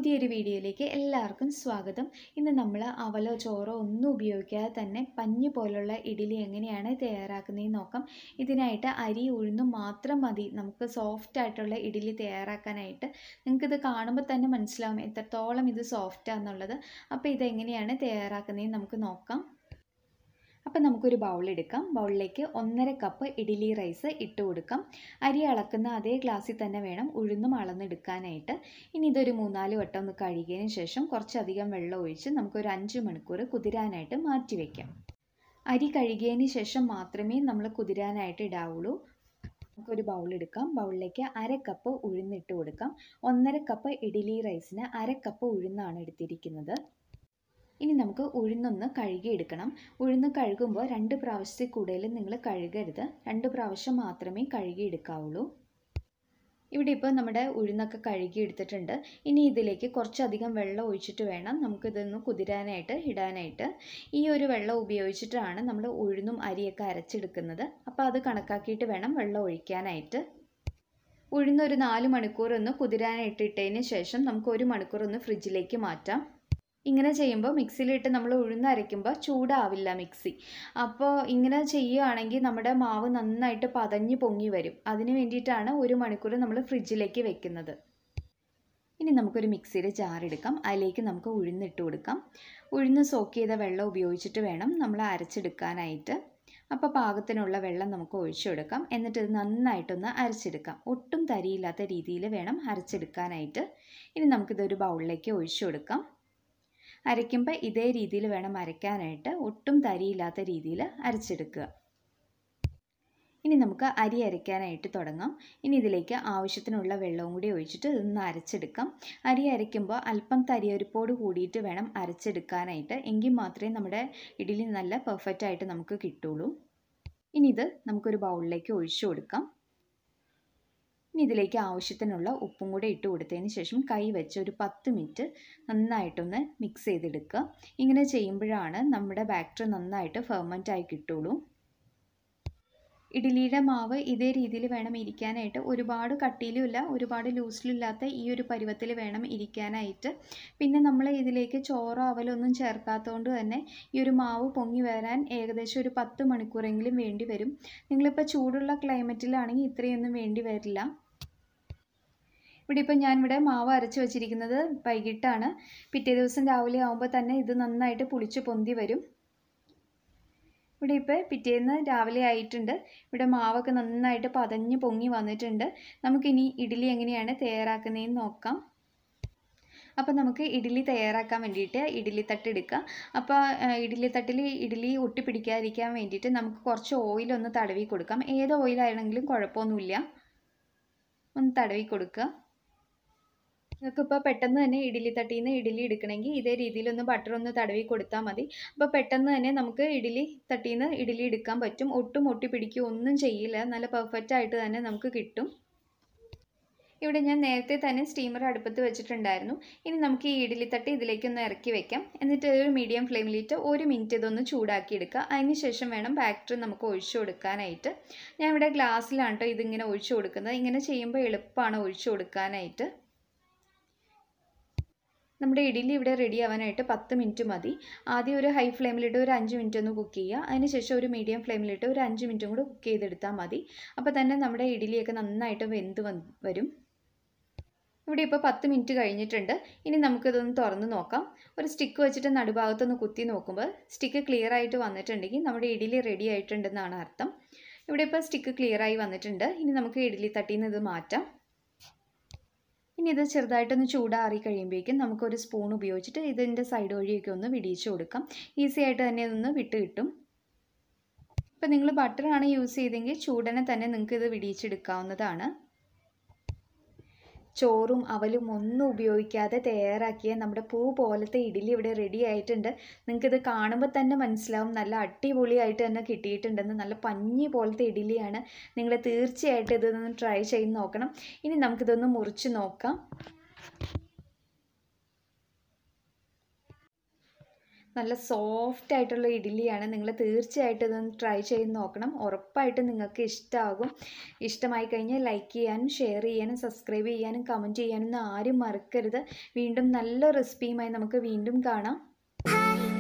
പുതിയൊരു വീഡിയോയിലേക്ക് എല്ലാവർക്കും സ്വാഗതം ഇന്ന് നമ്മൾ അവലോ ചോറോ ഒന്നും ഉപയോഗിക്കാതെ തന്നെ പഞ്ഞി പോലുള്ള ഇഡ്ഡലി എങ്ങനെയാണ് തയ്യാറാക്കുന്നതെന്ന് നോക്കാം ഇതിനായിട്ട് അരി ഉഴുന്നും മാത്രം മതി നമുക്ക് സോഫ്റ്റ് ആയിട്ടുള്ള ഇഡ്ഡലി തയ്യാറാക്കാനായിട്ട് നിങ്ങൾക്കിത് കാണുമ്പോൾ തന്നെ മനസ്സിലാവും എത്രത്തോളം ഇത് സോഫ്റ്റാന്നുള്ളത് അപ്പോൾ ഇതെങ്ങനെയാണ് തയ്യാറാക്കുന്നതെന്ന് നമുക്ക് നോക്കാം അപ്പോൾ നമുക്കൊരു ബൗൾ എടുക്കാം ബൗളിലേക്ക് ഒന്നര കപ്പ് ഇഡ്ഡലി റൈസ് ഇട്ട് കൊടുക്കാം അരി അളക്കുന്ന അതേ ഗ്ലാസ്സിൽ തന്നെ വേണം ഉഴുന്നും അളന്നെടുക്കാനായിട്ട് ഇനി ഇതൊരു മൂന്നാല് വട്ടം ഒന്ന് കഴുകിയതിന് ശേഷം കുറച്ചധികം വെള്ളം ഒഴിച്ച് നമുക്കൊരു അഞ്ച് മണിക്കൂർ കുതിരാനായിട്ട് മാറ്റി വയ്ക്കാം അരി കഴുകിയതിന് ശേഷം മാത്രമേ നമ്മൾ കുതിരാനായിട്ട് ഇടാവുള്ളൂ നമുക്കൊരു ബൗൾ എടുക്കാം ബൗളിലേക്ക് അര കപ്പ് ഉഴുന്നിട്ട് കൊടുക്കാം ഒന്നര കപ്പ് ഇഡ്ഡലി റൈസിന് അര കപ്പ് ഉഴുന്നാണ് എടുത്തിരിക്കുന്നത് ഇനി നമുക്ക് ഉഴുന്നൊന്ന് കഴുകിയെടുക്കണം ഉഴുന്ന് കഴുകുമ്പോൾ രണ്ട് പ്രാവശ്യത്തിൽ കൂടുതൽ നിങ്ങൾ കഴുകരുത് രണ്ട് പ്രാവശ്യം മാത്രമേ കഴുകിയെടുക്കാവുള്ളൂ ഇവിടെ ഇപ്പോൾ നമ്മുടെ ഉഴുന്നൊക്കെ കഴുകി എടുത്തിട്ടുണ്ട് ഇനി ഇതിലേക്ക് കുറച്ചധികം വെള്ളം ഒഴിച്ചിട്ട് വേണം നമുക്കിതൊന്ന് കുതിരാനായിട്ട് ഇടാനായിട്ട് ഈ ഒരു വെള്ളം ഉപയോഗിച്ചിട്ടാണ് നമ്മൾ ഉഴുന്നും അരിയൊക്കെ അരച്ചെടുക്കുന്നത് അപ്പോൾ അത് കണക്കാക്കിയിട്ട് വേണം വെള്ളം ഒഴിക്കാനായിട്ട് ഉഴുന്നൊരു നാല് മണിക്കൂർ ഒന്ന് കുതിരാനായിട്ട് ഇട്ടതിന് ശേഷം നമുക്ക് ഒരു മണിക്കൂർ ഒന്ന് ഫ്രിഡ്ജിലേക്ക് മാറ്റാം ഇങ്ങനെ ചെയ്യുമ്പോൾ മിക്സിയിലിട്ട് നമ്മൾ ഉഴുന്ന് അരയ്ക്കുമ്പോൾ ചൂടാവില്ല മിക്സി അപ്പോൾ ഇങ്ങനെ ചെയ്യുകയാണെങ്കിൽ നമ്മുടെ മാവ് നന്നായിട്ട് പതഞ്ഞ് പൊങ്ങി വരും അതിന് വേണ്ടിയിട്ടാണ് ഒരു മണിക്കൂർ നമ്മൾ ഫ്രിഡ്ജിലേക്ക് വെക്കുന്നത് ഇനി നമുക്കൊരു മിക്സിയുടെ ജാറെടുക്കാം അതിലേക്ക് നമുക്ക് ഉഴുന്നിട്ട് കൊടുക്കാം ഉഴുന്ന് സോക്ക് ചെയ്ത വെള്ളം ഉപയോഗിച്ചിട്ട് വേണം നമ്മൾ അരച്ചെടുക്കാനായിട്ട് അപ്പോൾ പാകത്തിനുള്ള വെള്ളം നമുക്ക് ഒഴിച്ചു കൊടുക്കാം എന്നിട്ട് ഇത് നന്നായിട്ടൊന്ന് അരച്ചെടുക്കാം ഒട്ടും തരിയില്ലാത്ത രീതിയിൽ വേണം അരച്ചെടുക്കാനായിട്ട് ഇനി നമുക്കിതൊരു ബൗളിലേക്ക് ഒഴിച്ചു കൊടുക്കാം അരയ്ക്കുമ്പോൾ ഇതേ രീതിയിൽ വേണം അരയ്ക്കാനായിട്ട് ഒട്ടും തരിയില്ലാത്ത രീതിയിൽ അരച്ചെടുക്കുക ഇനി നമുക്ക് അരി അരയ്ക്കാനായിട്ട് തുടങ്ങാം ഇനി ഇതിലേക്ക് ആവശ്യത്തിനുള്ള വെള്ളവും കൂടി ഒഴിച്ചിട്ട് ഇതൊന്ന് അരച്ചെടുക്കാം അരി അരയ്ക്കുമ്പോൾ അല്പം തരിയൊരുപ്പോട് കൂടിയിട്ട് വേണം അരച്ചെടുക്കാനായിട്ട് എങ്കിൽ മാത്രമേ നമ്മുടെ ഇഡ്ഡലി നല്ല പെർഫെക്റ്റ് ആയിട്ട് നമുക്ക് കിട്ടുള്ളൂ ഇനി ഇത് നമുക്കൊരു ബൗളിലേക്ക് ഒഴിച്ചു കൊടുക്കാം ഇനി ഇതിലേക്ക് ആവശ്യത്തിനുള്ള ഉപ്പും കൂടെ ഇട്ട് കൊടുത്തതിന് ശേഷം കൈ വെച്ച് ഒരു പത്ത് മിനിറ്റ് നന്നായിട്ടൊന്ന് മിക്സ് ചെയ്തെടുക്കുക ഇങ്ങനെ ചെയ്യുമ്പോഴാണ് നമ്മുടെ ബാറ്റർ നന്നായിട്ട് ഫെർമെൻ്റ് ആയി കിട്ടുള്ളൂ ഇഡ്ഡലിയുടെ മാവ് ഇതേ രീതിയിൽ വേണം ഇരിക്കാനായിട്ട് ഒരുപാട് കട്ടിയിലുമില്ല ഒരുപാട് ലൂസിലില്ലാത്ത ഈ ഒരു പരുവത്തിൽ വേണം ഇരിക്കാനായിട്ട് പിന്നെ നമ്മൾ ഇതിലേക്ക് ചോറോ അവലൊന്നും ചേർക്കാത്തതുകൊണ്ട് തന്നെ ഈ ഒരു മാവ് പൊങ്ങി വരാൻ ഏകദേശം ഒരു പത്ത് മണിക്കൂറെങ്കിലും വേണ്ടി വരും നിങ്ങളിപ്പോൾ ചൂടുള്ള ക്ലൈമറ്റിലാണെങ്കിൽ ഇത്രയൊന്നും വേണ്ടി വരില്ല ഇവിടെ ഇപ്പോൾ ഞാനിവിടെ മാവ് അരച്ച് വെച്ചിരിക്കുന്നത് വൈകിട്ടാണ് പിറ്റേ ദിവസം രാവിലെ ആകുമ്പോൾ തന്നെ ഇത് നന്നായിട്ട് പുളിച്ച് പൊന്തി വരും ഇവിടെ ഇപ്പോൾ പിറ്റേന്ന് രാവിലെ ആയിട്ടുണ്ട് ഇവിടെ മാവൊക്കെ നന്നായിട്ട് പതഞ്ഞ് പൊങ്ങി വന്നിട്ടുണ്ട് നമുക്കിനി ഇഡ്ഡലി എങ്ങനെയാണ് തയ്യാറാക്കുന്നതെന്ന് നോക്കാം അപ്പോൾ നമുക്ക് ഇഡ്ഡലി തയ്യാറാക്കാൻ വേണ്ടിയിട്ട് ഇഡ്ഡലി തട്ട് എടുക്കുക അപ്പോൾ ഇഡ്ഡലി തട്ടിൽ ഇഡ്ഡലി ഒട്ടിപ്പിടിക്കാതിരിക്കാൻ വേണ്ടിയിട്ട് നമുക്ക് കുറച്ച് ഓയിലൊന്ന് തടവി കൊടുക്കാം ഏത് ഓയിലാണെങ്കിലും കുഴപ്പമൊന്നുമില്ല ഒന്ന് തടവി കൊടുക്കുക നിങ്ങൾക്കിപ്പോൾ പെട്ടെന്ന് തന്നെ ഇഡ്ഡലി തട്ടിൽ നിന്ന് ഇഡ്ഡലി എടുക്കണമെങ്കിൽ ഇതേ രീതിയിലൊന്ന് ബട്ടർ ഒന്ന് തടവി കൊടുത്താൽ മതി അപ്പോൾ പെട്ടെന്ന് തന്നെ നമുക്ക് ഇഡ്ഡലി തട്ടിൽ നിന്ന് ഇഡ്ഡലി എടുക്കാൻ പറ്റും ഒട്ടും ഒട്ടി പിടിക്കുകയോ ഒന്നും ചെയ്യില്ല നല്ല പെർഫെക്റ്റ് ആയിട്ട് തന്നെ നമുക്ക് കിട്ടും ഇവിടെ ഞാൻ നേരത്തെ തന്നെ സ്റ്റീമർ അടുപ്പത്ത് വെച്ചിട്ടുണ്ടായിരുന്നു ഇനി നമുക്ക് ഈ ഇഡ്ഡലി തട്ടി ഇതിലേക്കൊന്ന് ഇറക്കി വെക്കാം എന്നിട്ട് ഒരു മീഡിയം ഫ്ലെയിമിലിട്ട് ഒരു മിനിറ്റ് ഇതൊന്ന് ചൂടാക്കി എടുക്കുക അതിന് ശേഷം വേണം ബാറ്ററി നമുക്ക് ഒഴിച്ചു കൊടുക്കാനായിട്ട് ഞാൻ ഇവിടെ ഗ്ലാസ്സിലാണ് കേട്ടോ ഇതിങ്ങനെ ഒഴിച്ചു കൊടുക്കുന്നത് ഇങ്ങനെ ചെയ്യുമ്പോൾ എളുപ്പമാണ് ഒഴിച്ചു കൊടുക്കാനായിട്ട് നമ്മുടെ ഇഡ്ഡലി ഇവിടെ റെഡി ആവാനായിട്ട് പത്ത് മിനിറ്റ് മതി ആദ്യം ഒരു ഹൈ ഫ്ലെയിമിലിട്ട് ഒരു അഞ്ച് മിനിറ്റ് ഒന്ന് കുക്ക് ചെയ്യുക അതിനുശേഷം ഒരു മീഡിയം ഫ്ലെയിമിലിട്ട് ഒരു അഞ്ച് മിനിറ്റും കൂടെ കുക്ക് ചെയ്തെടുത്താൽ മതി അപ്പോൾ തന്നെ നമ്മുടെ ഇഡ്ഡലിയൊക്കെ നന്നായിട്ട് വെന്ത് വരും ഇവിടെ ഇപ്പോൾ പത്ത് മിനിറ്റ് കഴിഞ്ഞിട്ടുണ്ട് ഇനി നമുക്കിതൊന്ന് തുറന്ന് നോക്കാം ഒരു സ്റ്റിക്ക് വെച്ചിട്ട് നടുഭാഗത്തൊന്ന് കുത്തി നോക്കുമ്പോൾ സ്റ്റിക്ക് ക്ലിയർ ആയിട്ട് വന്നിട്ടുണ്ടെങ്കിൽ നമ്മുടെ ഇഡ്ഡലി റെഡി ആയിട്ടുണ്ടെന്നാണ് അർത്ഥം ഇവിടെ ഇപ്പോൾ സ്റ്റിക്ക് ക്ലിയർ ആയി വന്നിട്ടുണ്ട് ഇനി നമുക്ക് ഇഡ്ഡലി തട്ടിൽ നിന്ന് ഇത് മാറ്റാം ഇനി ഇത് ചെറുതായിട്ടൊന്ന് ചൂടാറി കഴിയുമ്പോഴേക്കും നമുക്കൊരു സ്പൂൺ ഉപയോഗിച്ചിട്ട് ഇതിൻ്റെ സൈഡ് വഴിയൊക്കെ ഒന്ന് വിടിയിച്ച് കൊടുക്കാം ഈസി ആയിട്ട് തന്നെ ഇതൊന്ന് വിട്ട് കിട്ടും ഇപ്പം നിങ്ങൾ ബട്ടറാണ് യൂസ് ചെയ്തെങ്കിൽ ചൂടനെ തന്നെ നിങ്ങൾക്ക് ഇത് വിടിയിച്ചെടുക്കാവുന്നതാണ് ചോറും അവലും ഒന്നും ഉപയോഗിക്കാതെ തയ്യാറാക്കിയ നമ്മുടെ പൂ പോലത്തെ ഇഡ്ഡലി ഇവിടെ റെഡി ആയിട്ടുണ്ട് നിങ്ങൾക്കിത് കാണുമ്പോൾ തന്നെ മനസ്സിലാവും നല്ല അടിപൊളിയായിട്ട് തന്നെ കിട്ടിയിട്ടുണ്ടെന്ന് നല്ല പഞ്ഞി പോലത്തെ ഇഡ്ഡലിയാണ് നിങ്ങൾ തീർച്ചയായിട്ടും ഇതൊന്ന് ട്രൈ ചെയ്ത് നോക്കണം ഇനി നമുക്കിതൊന്ന് മുറിച്ച് നോക്കാം നല്ല സോഫ്റ്റ് ആയിട്ടുള്ള ഇഡ്ഡലിയാണ് നിങ്ങൾ തീർച്ചയായിട്ടും ഇതൊന്ന് ട്രൈ ചെയ്ത് നോക്കണം ഉറപ്പായിട്ടും നിങ്ങൾക്ക് ഇഷ്ടമാകും ഇഷ്ടമായി കഴിഞ്ഞാൽ ലൈക്ക് ചെയ്യാനും ഷെയർ ചെയ്യാനും സബ്സ്ക്രൈബ് ചെയ്യാനും കമൻറ്റ് ചെയ്യാനും ഒന്നും ആരും മറക്കരുത് വീണ്ടും നല്ല റെസിപ്പിയുമായി നമുക്ക് വീണ്ടും കാണാം